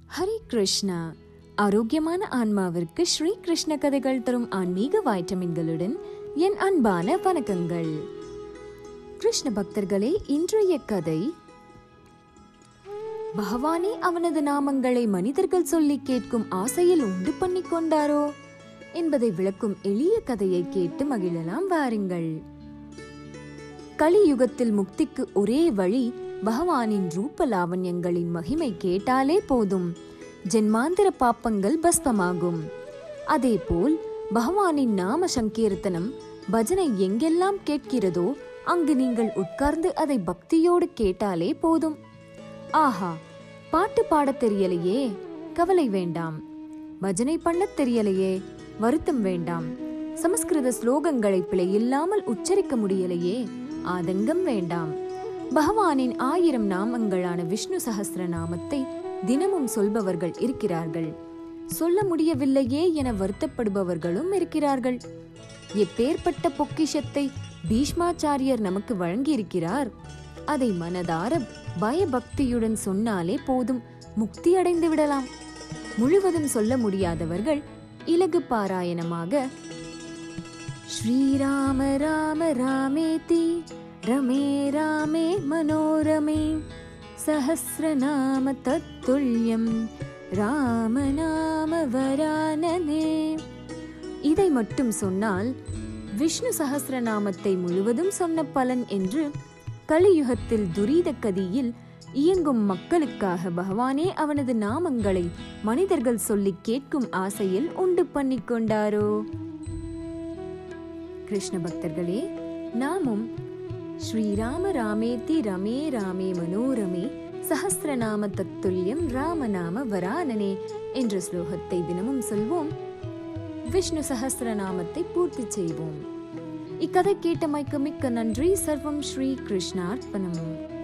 ஹரே கிருஷ்ணா ஆரோக்கியமான ஆன்மாவிற்கு ஸ்ரீ கிருஷ்ண கதைகள் தரும் ஆன்மீக வைட்டமின்களுடன் என் அன்பான வணக்கங்கள் கிருஷ்ண பக்தர்களே இன்றைய கதை பகவானே அவனது நாமங்களை மனிதர்கள் சொல்லி கேட்கும் ஆசையில் உண்டு பண்ணிக் கொண்டாரோ என்பதை விளக்கும் எளிய கதையை கேட்டு மகிழலாம் வாருங்கள் கலியுகத்தில் முக்திக்கு ஒரே வழி பகவானின் ரூப லாவண்யங்களின் மகிமை கேட்டாலே போதும் ஜென்மாந்திர பாப்பங்கள் பஸ்பமாகும் அதேபோல் பகவானின் நாம சங்கீர்த்தனம் பஜனை எங்கெல்லாம் கேட்கிறதோ அங்கு நீங்கள் உட்கார்ந்து அதை பக்தியோடு கேட்டாலே போதும் ஆஹா பாட்டு பாடத் தெரியலையே கவலை வேண்டாம் பஜனை பண்ணத் தெரியலையே வருத்தம் வேண்டாம் சமஸ்கிருத ஸ்லோகங்களை பிழையில்லாமல் உச்சரிக்க முடியலையே ஆதங்கம் வேண்டாம் பகவானின் ஆயிரம் நாமங்களான விஷ்ணு சஹஸ்ர நாமத்தை தினமும் சொல்பவர்கள் இருக்கிறார்கள் சொல்ல முடியவில்லையே என வருத்தப்படுபவர்களும் இருக்கிறார்கள் எப்பேற்பட்ட பொக்கிஷத்தை பீஷ்மாச்சாரியர் நமக்கு வழங்கியிருக்கிறார் அதை மனதார பயபக்தியுடன் சொன்னாலே போதும் முக்தி அடைந்து விடலாம் முழுவதும் சொல்ல முடியாதவர்கள் இலகு பாராயணமாக ஸ்ரீராம ராம ராமேதி ரமே ராமே மனோரமே சஹஸ்ரநாம தத்துல்யம் ராமநாம வரானனே இதை மட்டும் சொன்னால் விஷ்ணு சஹஸ்ரநாமத்தை முழுவதும் சொன்ன பலன் என்று கலியுகத்தில் துரித கதியில் இயங்கும் மக்களுக்காக பகவானே அவனது நாமங்களை மனிதர்கள் சொல்லி கேட்கும் ஆசையில் உண்டு பண்ணிக் கொண்டாரோ கிருஷ்ண பக்தர்களே நாமும் ஸ்ரீராம ராமேதி ரமே ராமே மனோரமே சஹஸ்ரநாம தத்துல்யம் ராமநாம வரானனே என்ற ஸ்லோகத்தை தினமும் சொல்வோம் விஷ்ணு சஹஸ்ரநாமத்தை பூர்த்தி செய்வோம் இக்கதை கேட்டமைக்கு மிக்க நன்றி சர்வம் ஸ்ரீ கிருஷ்ணார்ப்பணம்